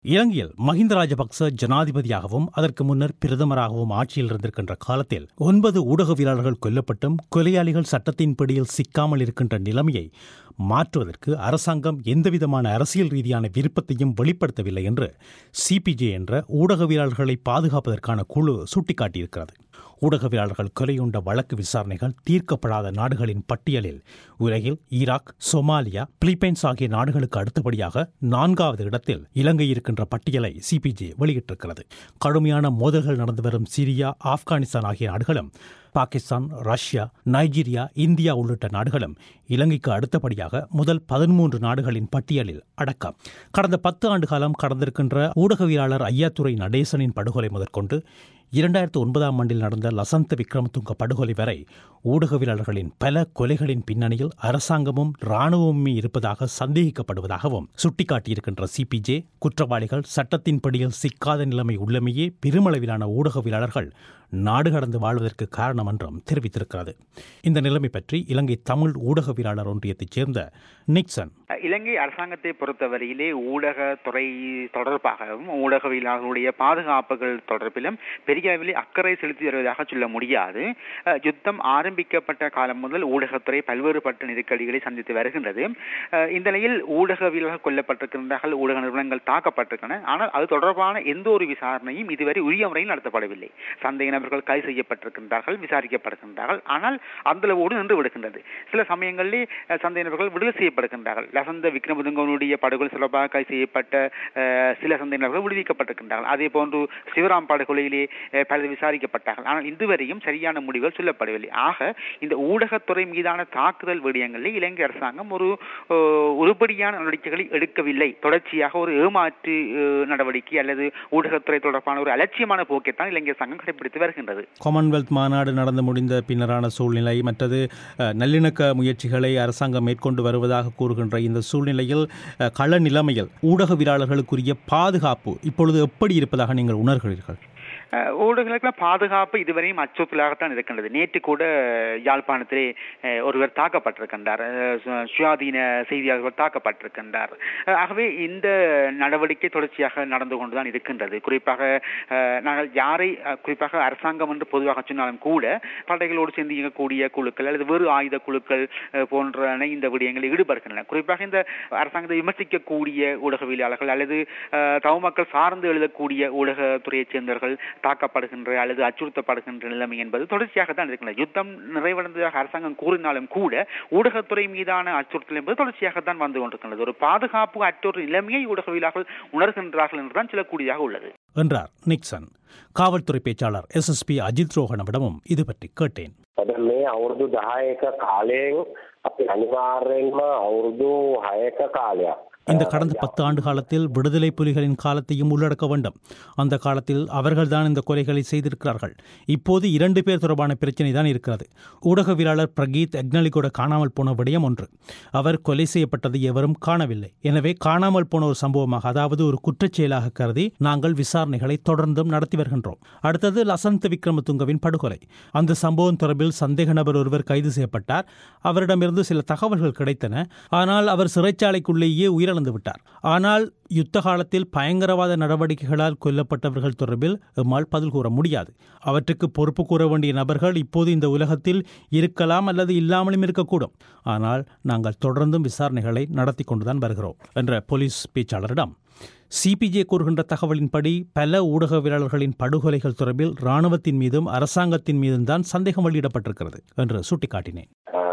இலங்கையில் மஹிந்த ராஜபக்ச ஜனாதிபதியாகவும் அதற்கு முன்னர் பிரதமராகவும் ஆட்சியில் இருந்திருக்கின்ற காலத்தில் ஒன்பது ஊடகவியலாளர்கள் கொல்லப்பட்டும் கொலையாளிகள் சட்டத்தின் பிடியில் சிக்காமல் இருக்கின்ற நிலைமையை மாற்றுவதற்கு அரசாங்கம் எந்தவிதமான அரசியல் ரீதியான விருப்பத்தையும் வெளிப்படுத்தவில்லை என்று சிபிஜே என்ற ஊடகவியலாளர்களை பாதுகாப்பதற்கான குழு சுட்டிக்காட்டியிருக்கிறது ஊடகவியலாளர்கள் கொலையுண்ட வழக்கு விசாரணைகள் தீர்க்கப்படாத நாடுகளின் பட்டியலில் உலகில் ஈராக் சொமாலியா பிலிப்பைன்ஸ் ஆகிய நாடுகளுக்கு அடுத்தபடியாக நான்காவது இடத்தில் இலங்கை இருக்கின்ற பட்டியலை சிபிஜே வெளியிட்டிருக்கிறது கடுமையான மோதல்கள் நடந்து வரும் சிரியா ஆப்கானிஸ்தான் ஆகிய நாடுகளும் பாகிஸ்தான் ரஷ்யா நைஜீரியா இந்தியா உள்ளிட்ட நாடுகளும் இலங்கைக்கு அடுத்தபடியாக முதல் பதிமூன்று நாடுகளின் பட்டியலில் அடக்கம் கடந்த பத்து ஆண்டு காலம் கடந்திருக்கின்ற ஊடகவியலாளர் ஐயாத்துறை நடேசனின் படுகொலை முதற்கொண்டு இரண்டாயிரத்து ஒன்பதாம் ஆண்டில் நடந்த லசந்த விக்ரமதுங்க படுகொலை வரை ஊடகவியலாளர்களின் பல கொலைகளின் பின்னணியில் அரசாங்கமும் இராணுவமுமே இருப்பதாக சந்தேகிக்கப்படுவதாகவும் சுட்டிக்காட்டியிருக்கின்ற சிபிஜே குற்றவாளிகள் சட்டத்தின் படியில் சிக்காத நிலைமை உள்ளமையே பெருமளவிலான ஊடகவியலாளர்கள் நாடு கடந்து வாழ்வதற்கு காரணம் என்றும் தெரிவித்திருக்கிறது இந்த நிலைமை பற்றி இலங்கை தமிழ் ஊடகவியலாளர் ஒன்றியத்தைச் சேர்ந்த நிக்சன் இலங்கை அரசாங்கத்தை பொறுத்தவரையிலே ஊடகத்துறை தொடர்பாகவும் ஊடகவியலாளர்களுடைய பாதுகாப்புகள் தொடர்பிலும் பெரிய அளவில் அக்கறை செலுத்தி வருவதாக சொல்ல முடியாது யுத்தம் ஆரம்பிக்கப்பட்ட காலம் முதல் ஊடகத்துறை பல்வேறுபட்ட நெருக்கடிகளை சந்தித்து வருகின்றது இந்த நிலையில் ஊடகவியலாளர்கள் கொல்லப்பட்டிருக்கின்றார்கள் ஊடக நிறுவனங்கள் தாக்கப்பட்டிருக்கின்றன ஆனால் அது தொடர்பான எந்த ஒரு விசாரணையும் இதுவரை உரிய முறையில் நடத்தப்படவில்லை சந்தேக நபர்கள் கைது செய்யப்பட்டிருக்கின்றார்கள் விசாரிக்கப்படுகின்றார்கள் ஆனால் அந்த அளவோடு நின்று விடுகின்றது சில சமயங்களிலே சந்தேக நபர்கள் விடுதலை செய்யப்படுகின்றார்கள் லசந்த விக்ரமதுங்கவனுடைய படுகொலை தொடர்பாக கைது செய்யப்பட்ட சில சந்தேக நபர்கள் விடுவிக்கப்பட்டிருக்கின்றார்கள் அதே போன்று சிவராம் படுகொலையிலே பலர் விசாரிக்கப்பட்டார்கள் ஆனால் இதுவரையும் சரியான முடிவுகள் சொல்லப்படவில்லை ஆக இந்த ஊடகத்துறை மீதான தாக்குதல் விடயங்களில் இலங்கை அரசாங்கம் ஒரு உருப்படியான நடவடிக்கைகளை எடுக்கவில்லை தொடர்ச்சியாக ஒரு ஏமாற்று நடவடிக்கை அல்லது ஊடகத்துறை தொடர்பான ஒரு அலட்சியமான போக்கைத்தான் இலங்கை அரசாங்கம் கடைபிடித்து வருகின்றது காமன்வெல்த் மாநாடு நடந்து முடிந்த பின்னரான சூழ்நிலை மற்றது நல்லிணக்க முயற்சிகளை அரசாங்கம் மேற்கொண்டு வருவதாக கூறுகின்ற இந்த சூழ்நிலையில் கள நிலைமையில் ஊடகவியலாளர்களுக்குரிய பாதுகாப்பு இப்பொழுது எப்படி இருப்பதாக நீங்கள் உணர்கிறீர்கள் ஊடகங்களுக்குள்ள பாதுகாப்பு இதுவரையும் அச்சுறுத்தலாகத்தான் இருக்கின்றது நேற்று கூட யாழ்ப்பாணத்திலே ஒருவர் தாக்கப்பட்டிருக்கின்றார் சுயாதீன செய்தியாளர்கள் தாக்கப்பட்டிருக்கின்றார் ஆகவே இந்த நடவடிக்கை தொடர்ச்சியாக நடந்து கொண்டுதான் இருக்கின்றது குறிப்பாக நாங்கள் யாரை குறிப்பாக அரசாங்கம் என்று பொதுவாக சொன்னாலும் கூட படைகளோடு சேர்ந்து இயங்கக்கூடிய குழுக்கள் அல்லது வேறு ஆயுத குழுக்கள் போன்றன இந்த விடயங்களில் ஈடுபடுகின்றன குறிப்பாக இந்த அரசாங்கத்தை விமர்சிக்கக்கூடிய ஊடகவியலாளர்கள் அல்லது தவமக்கள் சார்ந்து எழுதக்கூடிய ஊடகத்துறையைச் சேர்ந்தவர்கள் தாக்கப்படுகின்ற அல்லது அச்சுறுத்தப்படுகின்ற நிலைமை என்பது தொடர்ச்சியாக தான் இருக்கின்றது யுத்தம் நிறைவடைந்ததாக அரசாங்கம் கூறினாலும் கூட ஊடகத்துறை மீதான அச்சுறுத்தல் என்பது தொடர்ச்சியாக தான் வந்து கொண்டிருக்கின்றது ஒரு பாதுகாப்பு அற்றொரு நிலைமையை ஊடகவியலாளர்கள் உணர்கின்றார்கள் என்றுதான் சொல்லக்கூடியதாக உள்ளது என்றார் நிக்சன் காவல்துறை பேச்சாளர் எஸ் எஸ் பி அஜித் ரோஹனிடமும் இது பற்றி கேட்டேன் මේ අවුරුදු දහයක කාලයෙන් අපි අනිවාර්යෙන්ම අවුරුදු හයක කාලයක් இந்த கடந்த பத்து ஆண்டு காலத்தில் விடுதலை புலிகளின் காலத்தையும் உள்ளடக்க வேண்டும் அந்த காலத்தில் அவர்கள்தான் இந்த கொலைகளை செய்திருக்கிறார்கள் இப்போது இரண்டு பேர் தொடர்பான பிரச்சனை தான் இருக்கிறது ஊடகவியலாளர் பிரகீத் எக்னலிகோட காணாமல் போன விடயம் ஒன்று அவர் கொலை செய்யப்பட்டது எவரும் காணவில்லை எனவே காணாமல் போன ஒரு சம்பவமாக அதாவது ஒரு குற்றச்செயலாக கருதி நாங்கள் விசாரணைகளை தொடர்ந்தும் நடத்தி வருகின்றோம் அடுத்தது லசந்த விக்ரமதுங்கவின் படுகொலை அந்த சம்பவம் தொடர்பில் சந்தேக நபர் ஒருவர் கைது செய்யப்பட்டார் அவரிடமிருந்து சில தகவல்கள் கிடைத்தன ஆனால் அவர் சிறைச்சாலைக்குள்ளேயே உயிரிழந்து விட்டார் ஆனால் யுத்த காலத்தில் பயங்கரவாத நடவடிக்கைகளால் கொல்லப்பட்டவர்கள் தொடர்பில் எம்மால் பதில் கூற முடியாது அவற்றுக்கு பொறுப்பு கூற வேண்டிய நபர்கள் இப்போது இந்த உலகத்தில் இருக்கலாம் அல்லது இல்லாமலும் இருக்கக்கூடும் ஆனால் நாங்கள் தொடர்ந்தும் விசாரணைகளை நடத்தி கொண்டுதான் வருகிறோம் என்ற போலீஸ் பேச்சாளரிடம் சிபிஜே கூறுகின்ற தகவலின்படி பல ஊடகவியலாளர்களின் படுகொலைகள் தொடர்பில் ராணுவத்தின் மீதும் அரசாங்கத்தின் மீதும் தான் சந்தேகம் வெளியிடப்பட்டிருக்கிறது என்று சுட்டிக்காட்டினேன்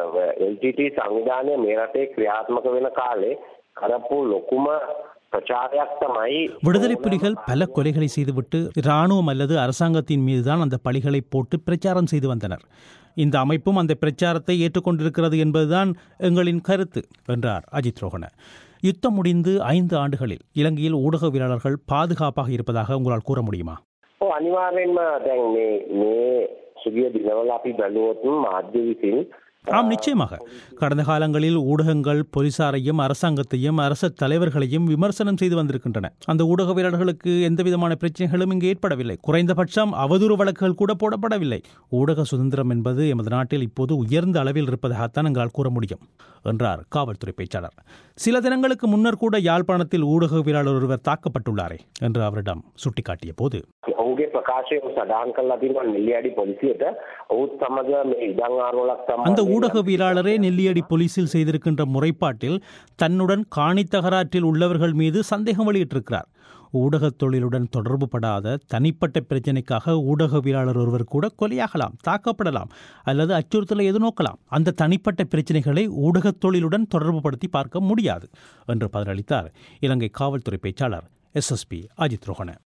එල්ටට සංවිධානය මේ රටේ ක්‍රියාත්මක වෙන කාලේ කරපු ලොකුම ප්‍රචාරයක් තමයි விடுதலை புலிகள் பல கொலைகளை செய்துவிட்டு இராணுவம் அல்லது அரசாங்கத்தின் மீதுதான் அந்த பழிகளை போட்டு பிரச்சாரம் செய்து வந்தனர் இந்த அமைப்பும் அந்த பிரச்சாரத்தை ஏற்றுக்கொண்டிருக்கிறது என்பதுதான் எங்களின் கருத்து என்றார் அஜித் ரோஹன யுத்தம் முடிந்து ஐந்து ஆண்டுகளில் இலங்கையில் ஊடகவியலாளர்கள் பாதுகாப்பாக இருப்பதாக உங்களால் கூற முடியுமா ඕ අනිවාර්යෙන්ම දැන් මේ මේ සුගිය දිනවල අපි බැලුවොත් මාධ්‍ය විසින් ஆம் நிச்சயமாக கடந்த காலங்களில் ஊடகங்கள் போலீசாரையும் அரசாங்கத்தையும் அரச தலைவர்களையும் விமர்சனம் செய்து வந்திருக்கின்றன அந்த ஊடகவியலாளர்களுக்கு எந்த விதமான பிரச்சனைகளும் இங்கு ஏற்படவில்லை குறைந்தபட்சம் அவதூறு வழக்குகள் கூட போடப்படவில்லை ஊடக சுதந்திரம் என்பது எமது நாட்டில் இப்போது உயர்ந்த அளவில் இருப்பதாகத்தான் எங்களால் கூற முடியும் என்றார் காவல்துறை பேச்சாளர் சில தினங்களுக்கு முன்னர் கூட யாழ்ப்பாணத்தில் ஊடகவியலாளர் ஒருவர் தாக்கப்பட்டுள்ளாரே என்று அவரிடம் சுட்டிக்காட்டிய போது ඔහුගේ ප්‍රකාශය සදාන් කල්ලා තිනවා නිල්ලියඩි පොලිසියට ඔහුත් සමග මේ ඉඩං ආරෝලක් அந்த සම්බන්ධයෙන් ஊடகவியலாளரே நெல்லியடி போலீசில் செய்திருக்கின்ற முறைப்பாட்டில் தன்னுடன் காணி தகராற்றில் உள்ளவர்கள் மீது சந்தேகம் வெளியிட்டிருக்கிறார் ஊடகத் தொழிலுடன் தொடர்பு படாத தனிப்பட்ட பிரச்சனைக்காக ஊடகவியலாளர் ஒருவர் கூட கொலையாகலாம் தாக்கப்படலாம் அல்லது அச்சுறுத்தலை எதிர்நோக்கலாம் அந்த தனிப்பட்ட பிரச்சனைகளை ஊடகத் தொழிலுடன் தொடர்பு படுத்தி பார்க்க முடியாது என்று பதிலளித்தார் இலங்கை காவல்துறை பேச்சாளர் எஸ்எஸ்பி அஜித் ரோஹன